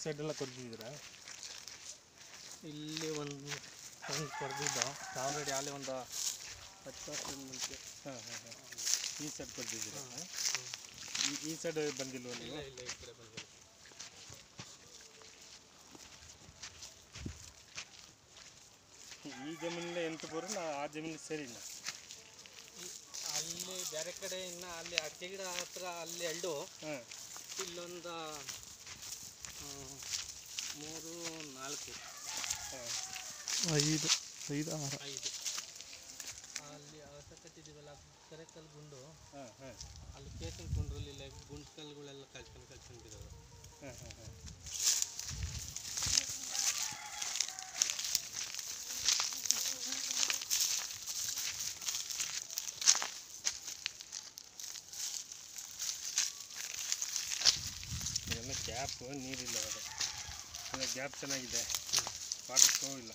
Side ಎಲ್ಲ ಕೊರ್ದಿದ್ದೀರಾ ಇಲ್ಲಿ ಒಂದು ಒಂದು ಕೊರೆದಿದ್ದು ಆಲ್ರೆಡಿ ಅಲ್ಲಿ ಒಂದು ಹತ್ತು ವರ್ಷದ ಮುಂಚೆ ಹಾಂ ಹಾಂ ಹಾಂ ಈ ಸೈಡ್ ಕೊರ್ದಿದ್ದೀರಾ ಈ ಈ ಸೈಡ್ ಬಂದಿಲ್ವ ನೀವು ಇಲ್ಲ ಇಲ್ಲ ಈ ಕಡೆ ಬಂದಿಲ್ಲ ಈ ಜಮೀನಿಂದ ಎಂಟು ಬೋರು ನಾ ಆ ಜಮೀನಿಗೆ ಸೇರಿಲ್ಲ ಈ- ಅಲ್ಲಿ ಬೇರೆ ಕಡೆ ಇನ್ನು ಅಲ್ಲಿ ಅಡಿಕೆ ಗಿಡ ಹತ್ರ ಅಲ್ಲಿ ಎರಡು ಹಾಂ ಇಲ್ಲೊಂದು ಆ, ಮೂರು ನಾಲ್ಕು ಹಾಂ ಐದು ಐದು ಆರು ಐದು ಅಲ್ಲಿ ಅವಸ ಕಟ್ಟಿದ್ದೀವಲ್ಲ ಅದು ಕರೆಕಲ್ ಗುಂಡು ಹಾಂ ಹಾಂ ಅಲ್ಲಿ ಕೇಸನ್ ಕುಂಡ್ರಲ್ಲಿ ಇಲ್ಲ ಗುಂಡು ಕಲ್ಲುಗಳೆಲ್ಲ ಕಲ್ಸ್ಕೊಂಡು ಕಲ್ಸ್ಕೊಂಡಿರೋದು ಹಾಂ ಹಾಂ ಹಾಂ ಇದೆಲ್ಲ ಗ್ಯಾಪ್ ನೀರಿಲ್ಲ ಅದು ಇಲ್ಲ ಗ್ಯಾಪ್ ಚೆನ್ನಾಗಿದೆ ವಾಟರ್ ಫ್ಲೋ ಇಲ್ಲ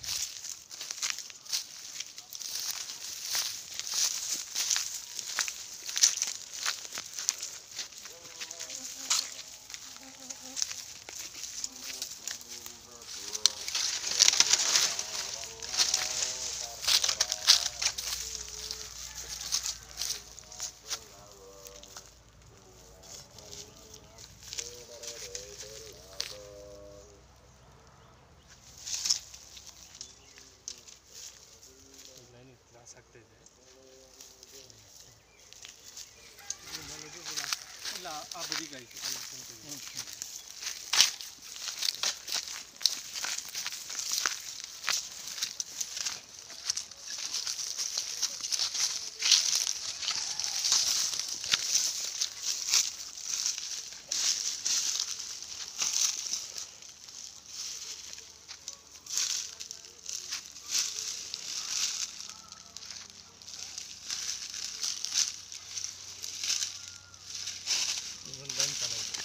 ಲೈನಿಗೆ ತ್ರಾಸ ಆಗ್ತಾ ಇದೆ ಇಲ್ಲ ಆ ಬದಿಗಾಯ್ತು ಅಲ್ಲಿ ಕುಂತಿದೆ. ಇದೊಂದು ಲೈನ್ ಚೆನ್ನಾಗಿದೆ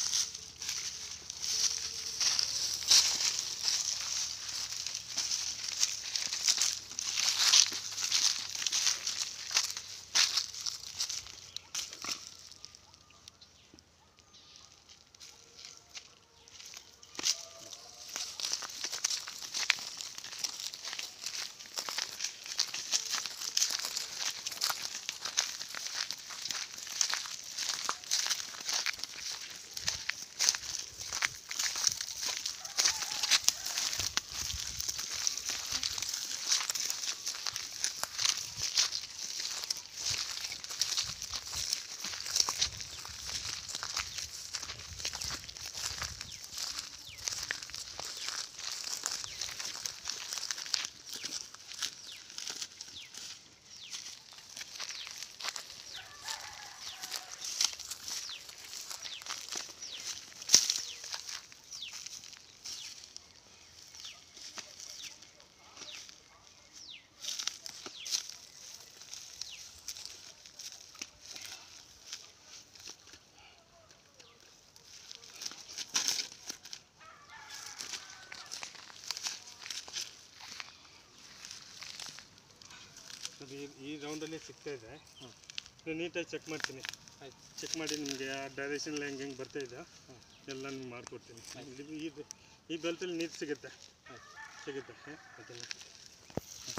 ಅದು ಈ- ಈ ರೌಂಡಲ್ಲಿ ಸಿಗ್ತಾ ಇದೆ ನೀವು ನೀಟಾಗಿ ಚೆಕ್ ಮಾಡ್ತೀನಿ ಆಯ್ತು ಚೆಕ್ ಮಾಡಿ ನಿಮಗೆ ಆ ಡೈರೆಕ್ಷನ್ ಹೆಂಗೆ ಹೆಂಗೆ ಬರ್ತಾ ಇದೆ ಎಲ್ಲ ನಿಮ್ಗೆ ಮಾಡಿಕೊಡ್ತೀನಿ ಇಲ್ಲಿ ಈ ಈ ಬೆಲ್ಟಲ್ಲಿ ನೀರು ಸಿಗುತ್ತೆ ಆಯ್ತು ಸಿಗುತ್ತೆ ಹಾಂ ಅದನ್ನು